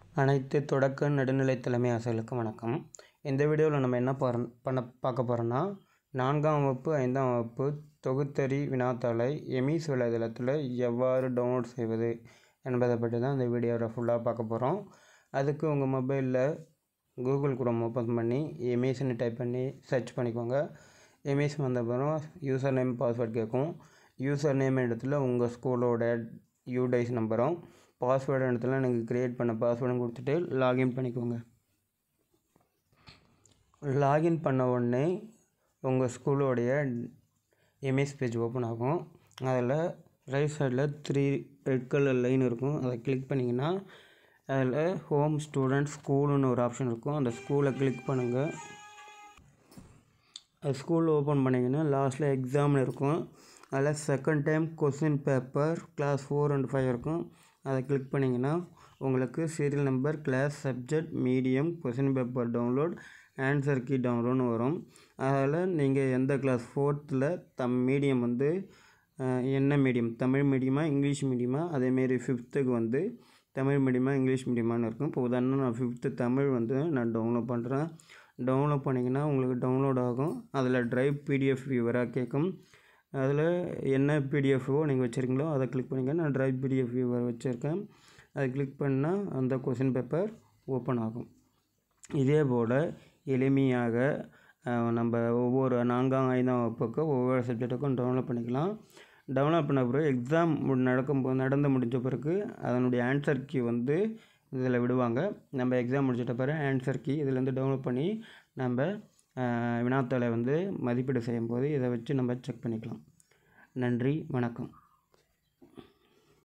அனைத்து தொடக்க நடுநிலை தலைமை ஆசிரியர்களுக்கும் வணக்கம் இந்த வீடியோவில் நம்ம என்ன பார பண்ண பார்க்க போகிறோன்னா நான்காம் வகுப்பு ஐந்தாம் வகுப்பு தொகுத்தறி வினாத்தாளை எமிஸ் வலைதளத்தில் எவ்வாறு டவுன்லோட் செய்வது என்பதை பற்றி தான் இந்த வீடியோவில் ஃபுல்லாக பார்க்க போகிறோம் அதுக்கு உங்கள் மொபைலில் கூகுள் குரோம் ஓப்பன் பண்ணி எமிஸ்ன்னு டைப் பண்ணி சர்ச் பண்ணிக்கோங்க எமிஸ் வந்த அப்புறம் யூசர் நேம் பாஸ்வேர்ட் கேட்கும் யூசர் நேம் இடத்துல உங்கள் ஸ்கூலோட யூடைஸ் நம்பரும் பாஸ்வேர்டு இடத்துல நீங்கள் க்ரியேட் பண்ண பாஸ்வேர்டும் கொடுத்துட்டு லாகின் பண்ணிக்கோங்க லாகின் பண்ண உடனே உங்கள் ஸ்கூலோடைய எம்எஸ் பேஜ் ஓப்பன் ஆகும் அதில் ரைட் சைடில் த்ரீ ரெட் கலர் லைன் இருக்கும் அதை கிளிக் பண்ணிங்கன்னா அதில் ஹோம் ஸ்டூடெண்ட் ஸ்கூலுன்னு ஒரு ஆப்ஷன் இருக்கும் அந்த ஸ்கூலை கிளிக் பண்ணுங்கள் அது ஸ்கூல் ஓப்பன் பண்ணிங்கன்னா லாஸ்ட்டில் எக்ஸாம்னு இருக்கும் அதில் second time question paper class four and five இருக்கும் அதை கிளிக் பண்ணிங்கன்னா உங்களுக்கு serial number class subject medium question paper download answer key டவுன்லோட்னு வரும் அதில் நீங்கள் எந்த கிளாஸ் ஃபோர்த்தில் தம் மீடியம் வந்து அஹ், என்ன மீடியம் தமிழ் மீடியமா இங்கிலீஷ் மீடியமா அதேமாரி ஃபிஃப்த்துக்கு வந்து தமிழ் மீடியமா இங்கிலீஷ் மீடியமான்னு இருக்கும் இப்போ உதாரணம் நான் ஃபிஃப்த்து தமிழ் வந்து நான் டவுன்லோட் பண்ணுறேன் டவுன்லோட் பண்ணிங்கன்னா உங்களுக்கு டவுன்லோட் ஆகும் அதில் ட்ரைவ் பிடிஎஃப் வியூவராக கேட்கும் அதில் என்ன பிடிஎஃப்ஓ நீங்கள் வச்சுருக்கீங்களோ அதை கிளிக் பண்ணிங்க நான் ட்ரைவ் பிடிஎஃப் வியூவர் வச்சுருக்கேன் அதை கிளிக் பண்ணால் அந்த கொஷின் பேப்பர் ஓப்பன் ஆகும் இதே போல் எளிமையாக அஹ், நம்ம ஒவ்வொரு நான்காம் ஐந்தாம் வகுப்புக்கு ஒவ்வொரு சப்ஜெக்ட்டுக்கும் டவுன்லோட் பண்ணிக்கலாம் டவுன்லோட் பண்ண பிறகு எக்ஸாம் நடக்கும் நடந்து முடிஞ்ச பிறகு அதனுடைய ஆன்சர் கீ வந்து இதில் விடுவாங்க நம்ம எக்ஸாம் முடிச்சிட்ட பிறகு ஆன்சர் கீ இதிலேருந்து டவுன்லோட் பண்ணி நம்ம அஹ், வினாத்தாளை வந்து மதிப்பீடு செய்யும்போது இதை வச்சு நம்ம செக் பண்ணிக்கலாம் நன்றி வணக்கம்